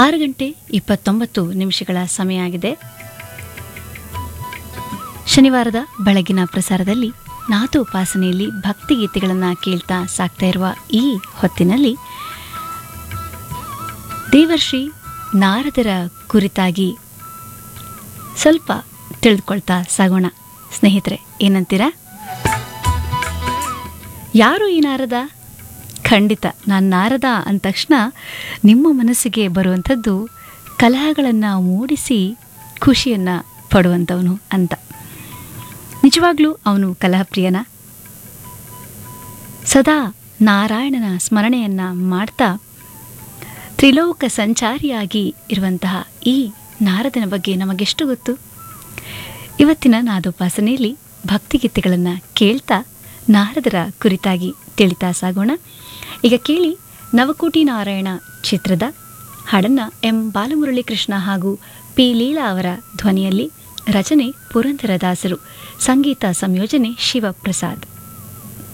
ಆರು ಗಂಟೆ ಇಪ್ಪತ್ತೊಂಬತ್ತು ನಿಮಿಷಗಳ ಸಮಯ ಆಗಿದೆ ಶನಿವಾರದ ಬೆಳಗಿನ ಪ್ರಸಾರದಲ್ಲಿ ನಾತು ಉಪಾಸನೆಯಲ್ಲಿ ಭಕ್ತಿಗೀತೆಗಳನ್ನು ಕೇಳ್ತಾ ಸಾಕ್ತಾ ಇರುವ ಈ ಹೊತ್ತಿನಲ್ಲಿ ದೇವರ್ಷಿ ನಾರದರ ಕುರಿತಾಗಿ ಸ್ವಲ್ಪ ತಿಳಿದುಕೊಳ್ತಾ ಸಾಗೋಣ ಸ್ನೇಹಿತರೆ ಏನಂತೀರಾ ಯಾರು ಈ ನಾರದ ಖಂಡಿತ ನಾನು ನಾರದ ಅಂದ ತಕ್ಷಣ ನಿಮ್ಮ ಮನಸ್ಸಿಗೆ ಬರುವಂಥದ್ದು ಕಲಹಗಳನ್ನು ಮೂಡಿಸಿ ಖುಷಿಯನ್ನು ಪಡುವಂಥವನು ಅಂತ ನಿಜವಾಗ್ಲೂ ಅವನು ಕಲಹಪ್ರಿಯನ ಸದಾ ನಾರಾಯಣನ ಸ್ಮರಣೆಯನ್ನು ಮಾಡ್ತಾ ತ್ರಿಲೋಕ ಸಂಚಾರಿಯಾಗಿ ಇರುವಂತಹ ಈ ನಾರದನ ಬಗ್ಗೆ ನಮಗೆಷ್ಟು ಗೊತ್ತು ಇವತ್ತಿನ ನಾದೋಪಾಸನೆಯಲ್ಲಿ ಭಕ್ತಿಗೀತೆಗಳನ್ನು ಕೇಳ್ತಾ ನಾರದರ ಕುರಿತಾಗಿ ತಿಳಿತಾ ಸಾಗೋಣ ಈಗ ಕೇಳಿ ನವಕೋಟಿ ನಾರಾಯಣ ಚಿತ್ರದ ಹಾಡನ್ನು ಎಂ ಬಾಲಮುರಳಿ ಕೃಷ್ಣ ಹಾಗೂ ಪಿ ಲೀಲಾ ಅವರ ಧ್ವನಿಯಲ್ಲಿ ರಚನೆ ಪುರಂದರದಾಸರು ಸಂಗೀತ ಸಂಯೋಜನೆ ಶಿವಪ್ರಸಾದ್